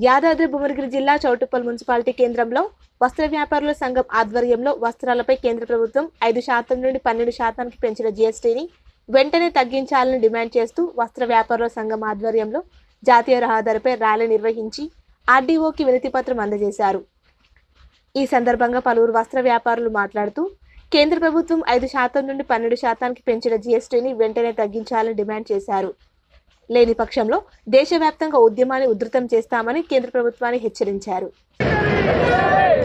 యాదాద్రి భువనగిరి జిల్లా చౌటుప్పల్ మున్సిపాలిటీ కేంద్రంలో వస్త్ర వ్యాపారుల సంఘం ఆధ్వర్యంలో వస్త్రాలపై కేంద్ర ప్రభుత్వం ఐదు శాతం నుండి పన్నెండు శాతానికి పెంచిన జీఎస్టీని వెంటనే తగ్గించాలని డిమాండ్ చేస్తూ వస్త్ర వ్యాపారుల సంఘం ఆధ్వర్యంలో జాతీయ రహదారిపై ర్యాలీ నిర్వహించి ఆర్డీఓకి వినతి పత్రం అందజేశారు ఈ సందర్భంగా పలువురు వస్త్ర వ్యాపారులు మాట్లాడుతూ కేంద్ర ప్రభుత్వం ఐదు శాతం నుండి పన్నెండు శాతానికి పెంచిన జీఎస్టీని వెంటనే తగ్గించాలని డిమాండ్ చేశారు లేని పక్షంలో దేశవ్యాప్తంగా ఉద్యమాన్ని ఉధృతం చేస్తామని కేంద్ర ప్రభుత్వాన్ని హెచ్చరించారు